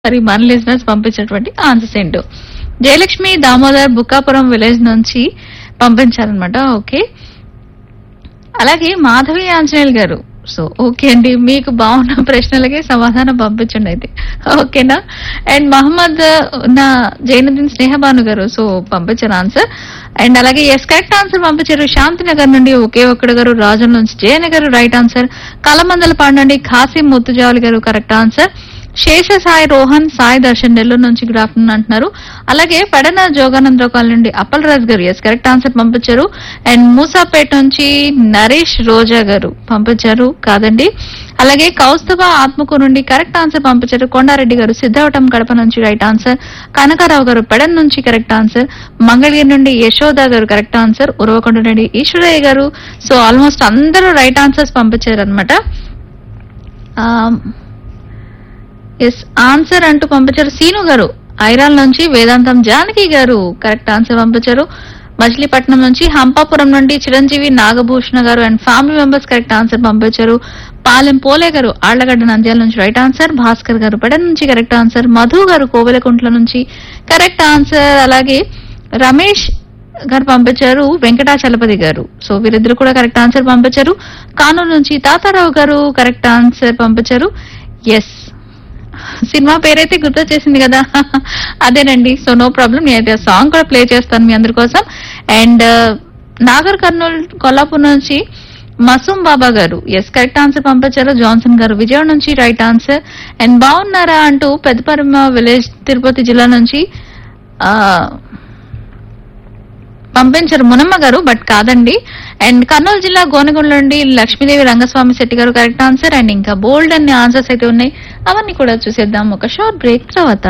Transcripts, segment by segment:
మరి మన లిజినెస్ పంపించినటువంటి ఆన్సర్స్ ఏంటో జయలక్ష్మి దామోదర్ బుక్కాపురం విలేజ్ నుంచి పంపించారనమాట ఓకే అలాగే మాధవి ఆంజనేయులు గారు సో ఓకే అండి మీకు బాగున్న ప్రశ్నలకి సమాధానం పంపించండి అయితే ఓకేనా అండ్ మహమ్మద్ నా జైనుద్దీన్ స్నేహబాను గారు సో పంపించారు ఆన్సర్ అండ్ అలాగే ఎస్ కరెక్ట్ ఆన్సర్ పంపించారు శాంతినగర్ నుండి ఒకే ఒక్కడు గారు రాజన్ నుంచి జయనగర్ రైట్ ఆన్సర్ కలమందలపాడు నుండి ఖాసిం ముత్తుజావలి గారు కరెక్ట్ ఆన్సర్ శేష సాయి రోహన్ సాయి దర్శన్ నెల్లూరు నుంచి గుడ్ ఆఫ్టర్నూన్ అంటున్నారు అలాగే పెడన జోగానందరావు కాలనీ నుండి Appal Raj garu yes correct answer పంపించారు అండ్ మూసాపేట నుంచి నరేష్ రోజా గారు పంపించారు కాదండి అలాగే కౌస్తభ ఆత్మకూరు నుండి కరెక్ట్ ఆన్సర్ పంపించారు కొండారెడ్డి గారు సిద్ధవటం కడప నుంచి రైట్ ఆన్సర్ కనకారావు గారు పెడన్ నుంచి కరెక్ట్ ఆన్సర్ మంగళగిరి నుండి యశోద గారు కరెక్ట్ ఆన్సర్ ఉరవకొండ నుండి ఈశ్వరయ్య గారు సో ఆల్మోస్ట్ అందరూ రైట్ ఆన్సర్స్ పంపించారు అనమాట ఎస్ ఆన్సర్ అంటూ పంపించారు సీను గారు ఐరాల్ నుంచి వేదాంతం జానకి గారు కరెక్ట్ ఆన్సర్ పంపించారు మచిలీపట్నం నుంచి హంపాపురం నుండి Chiranjeevi Nagabhushana garu and family members correct answer పంపించారు పాలెం పోలే గారు ఆళ్లగడ్డ నంద్యాల నుంచి రైట్ ఆన్సర్ భాస్కర్ గారు పెడ నుంచి కరెక్ట్ ఆన్సర్ మధు గారు కోవెలకుంట్ల నుంచి కరెక్ట్ ఆన్సర్ అలాగే రమేష్ గారు పంపించారు వెంకటాచలపతి గారు సో వీరిద్దరు కూడా కరెక్ట్ ఆన్సర్ పంపించారు కానూరు నుంచి తాతారావు గారు కరెక్ట్ ఆన్సర్ పంపించారు ఎస్ సినిమా పేరైతే గుర్తొచ్చేసింది కదా అదేనండి సో నో ప్రాబ్లం నేనైతే సాంగ్ కూడా ప్లే చేస్తాను మీ అందరి కోసం అండ్ నాగర్ కర్నూల్ కొల్లాపూర్ నుంచి Masoom Baba garu yes correct answer పంపించారు జాన్సన్ గారు విజయవాడ నుంచి రైట్ ఆన్సర్ అండ్ బాగున్నారా అంటూ పెద్దపరమ విలేజ్ తిరుపతి జిల్లా నుంచి ఆ పంపించారు మునమ్మ గారు బట్ కాదండి అండ్ కర్నూలు జిల్లా గోనగొండ నుండి లక్ష్మీదేవి రంగస్వామి శెట్టి గారు కరెక్ట్ ఆన్సర్ అండ్ ఇంకా బోల్డ్ అన్ని ఆన్సర్స్ అయితే ఉన్నాయి అవన్నీ కూడా చూసేద్దాం ఒక షార్ట్ బ్రేక్ తర్వాత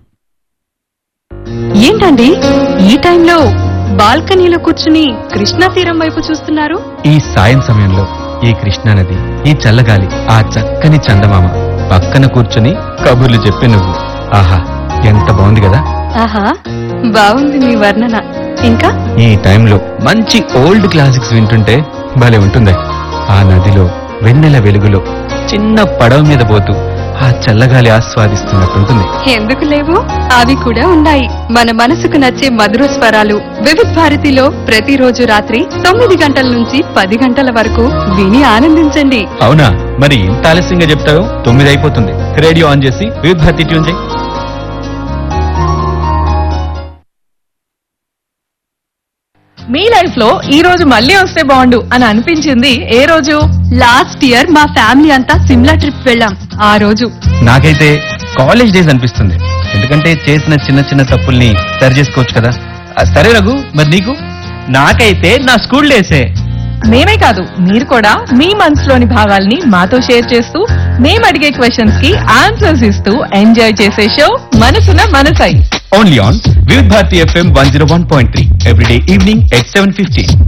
ఏంటండి ఈ టైంలో బాల్కనీలో కూర్చుని కృష్ణా తీరం వైపు చూస్తున్నారు ఈ సాయం సమయంలో ఈ కృష్ణానది ఈ చల్లగాలి ఆ చక్కని చందమామ పక్కన కూర్చుని కబుర్లు చెప్పి నువ్వు ఆహా ఎంత బాగుంది కదా ఆహా బాగుంది మీ వర్ణన ఇంకా ఈ టైంలో మంచి ఓల్డ్ క్లాసిక్స్ వింటుంటే భలే ఉంటుంది ఆ నదిలో వెన్నెల వెలుగులో చిన్న పడవ మీద పోతూ ఆ చల్లగాలి ఆస్వాదిస్తున్నట్టుంటుంది ఎందుకు లేవు అవి కూడా ఉన్నాయి మన మనసుకు నచ్చే మధుర స్వరాలు వివిధ భారతిలో ప్రతిరోజు రాత్రి తొమ్మిది గంటల నుంచి పది గంటల వరకు విని ఆనందించండి అవునా మరి ఇంత ఆలస్యంగా చెప్తావు తొమ్మిది అయిపోతుంది రేడియో ఆన్ చేసి వివిధ భారతి ట్యూన్ చేయి మీ లైఫ్ లో ఈ రోజు మళ్ళీ వస్తే బాగుండు అని అనిపించింది ఏ రోజు లాస్ట్ ఇయర్ మా ఫ్యామిలీ అంతా సిమ్లా ట్రిప్ వెళ్ళాం ఆ రోజు నాకైతే కాలేజ్ డేస్ అనిపిస్తుంది ఎందుకంటే చేసిన చిన్న చిన్న తప్పుల్ని సరి చేసుకోవచ్చు కదా ఆ, సరే రఘు మరి నీకు నాకైతే నా స్కూల్ డేసే మేమే కాదు మీరు కూడా మీ మనసులోని భావాల్ని మాతో షేర్ చేస్తూ మేము అడిగే క్వశ్చన్స్ కి ఆన్సర్స్ ఇస్తూ ఎంజాయ్ చేసే show Manasuna Manasai only on Vividh Bharati FM one zero one point three everyday evening at seven fifteen